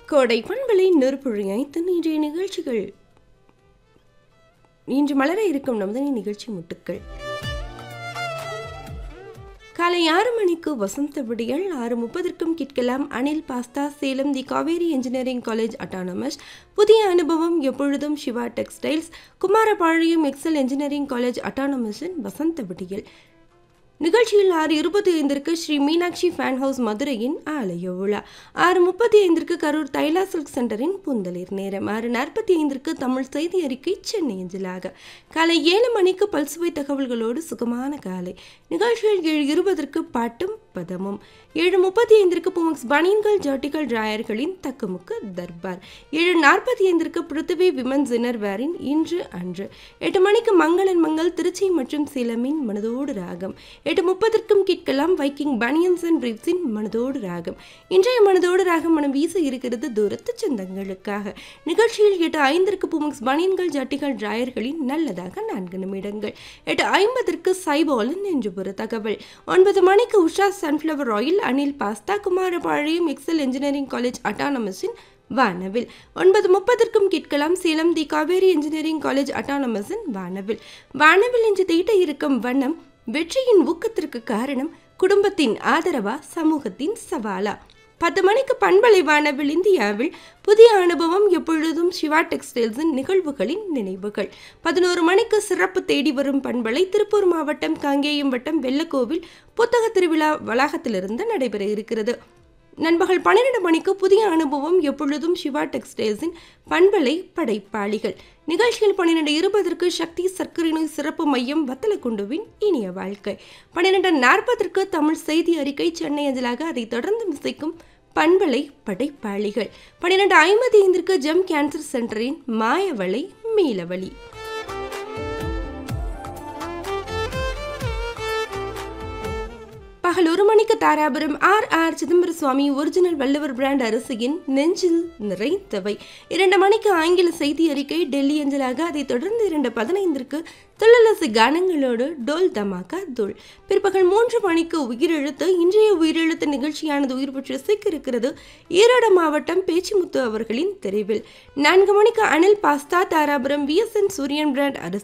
கோடை பண்பலை நெருப்புழைத்து இன்றைய நிகழ்ச்சிகள் இன்று மலர இருக்கும் நமது நிகழ்ச்சி முட்டுக்கள் காலை ஆறு மணிக்கு வசந்த விடியல் ஆறு முப்பதற்கும் கேட்கலாம் Anil pasta Salem the Kaveri engineering college autonomous புதிய அனுபவம் எப்பொழுதும் Siva textiles Kumarapalayam Excel engineering college அட்டானமஸின் வசந்த விடியல் நிகழ்ச்சியில் ஆறு இருபத்தி ஐந்திற்கு ஸ்ரீ மீனாட்சி ஃபேன் ஹவுஸ் மதுரையின் ஆலய விழா ஆறு முப்பத்தி ஐந்திற்கு கரூர் தைலா சில்க் சென்டரின் புந்தளிர் நேரம் ஆறு நாற்பத்தி ஐந்திற்கு தமிழ் செய்தி அறிக்கை சென்னை அஞ்சலாக காலை ஏழு மணிக்கு பல்சுவை தகவல்களோடு சுகமான காலை நிகழ்ச்சியில் ஏழு இருபதற்கு பாட்டும் பதமும் ஏழு முப்பத்தி ஐந்திற்கு புமக்ஸ் பனியன்கள் ஜாட்டிகள் டிராயர்களின் தக்குமுக்கு தர்பார் ஏழு நாற்பத்தி ஐந்திற்கு பிருத்திவி விமன் ஜினர்வேரின் இன்று அன்று எட்டு மணிக்கு மங்களன் மங்கள் திருச்சி மற்றும் சேலமின் மனதோடு ராகம் எட்டு முப்பதற்கும் கேட்கலாம் வைக்கிங் பனியன்ஸ் அண்ட் பிரீப்ஸின் மனதோடு ராகம் இன்றைய மனதோடு ராகம் மனம் வீச இருக்கிறது தூரத்து சொந்தங்களுக்காக நிகழ்ச்சியில் எட்டு ஐந்திற்கு புமக்ஸ் பனியன்கள் ஜட்டிகள் டிராயர்களின் நல்லதாக நான்கு நிமிடங்கள் எட்டு ஐம்பதற்கு சைபாலன் என்று ஒரு தகவல் ஒன்பது மணிக்கு Usha sunflower oil Anil pasta Kumarapalayam Excel engineering college அட்டானமஸின் வானவில் ஒன்பது முப்பதற்கும் கேட்கலாம் Salem the Kaveri engineering college அட்டானமஸின் வானவில் வானவில் என்று தீட்ட இருக்கும் வண்ணம் வெற்றியின் ஊக்கத்திற்கு காரணம் குடும்பத்தின் ஆதரவா சமூகத்தின் சவாலா பத்து மணிக்கு பண்பலை வானவில் இந்தியாவில் புதிய அனுபவம் எப்பொழுதும் சிவா டெக்ஸ்டைல்ஸின் நிகழ்வுகளின் நினைவுகள் பதினோரு மணிக்கு சிறப்பு தேடி வரும் பண்பலை திருப்பூர் மாவட்டம் காங்கேயம் வட்டம் வெள்ளக்கோவில் புத்தக திருவிழா வளாகத்திலிருந்து நடைபெற இருக்கிறது நண்பகல் பன்னிரண்டு மணிக்கு புதிய அனுபவம் எப்பொழுதும் சிவா டெக்ஸ்டைல்ஸின் பண்பலை படைப்பாளிகள் நிகழ்ச்சியில் பன்னிரெண்டு இருபதற்கு சக்தி சர்க்கரை நோய் சிறப்பு மையம் வத்தலக்குண்டுவின் இனிய வாழ்க்கை பன்னிரெண்டு நாற்பதற்கு தமிழ் செய்தி அறிக்கை சென்னை அஞ்சலாக அதை தொடர்ந்து மிசைக்கும் பண்பலை படைப்பாளிகள் பன்னிரெண்டு ஐம்பத்தி ஐந்திற்கு ஜெம் கேன்சர் சென்டரின் மாயவளை மீளவழி பகல் ஒரு மணிக்கு Dharapuram R R Chidambaraswamy original Valluvar brand அரிசியின் நெஞ்சில் நிறைந்தவை இரண்டு மணிக்கு ஆங்கில செய்தி அறிக்கை டெல்லி அஞ்சலாக அதைத் தொடர்ந்து இரண்டு பதினைந்திற்கு துள்ளலசு கானங்களோடு டோல் தமாக்கா தூள் பிற்பகல் மூன்று மணிக்கு உயிரெழுத்து இன்றைய உயிரெழுத்து நிகழ்ச்சியானது உயிர் பெற்று சிக்க இருக்கிறது ஈரோடு மாவட்டம் பேச்சிமுத்து அவர்களின் தெரிவில் நான்கு மணிக்கு Anil pasta Dharapuram VSN Suriyan brand அரிசி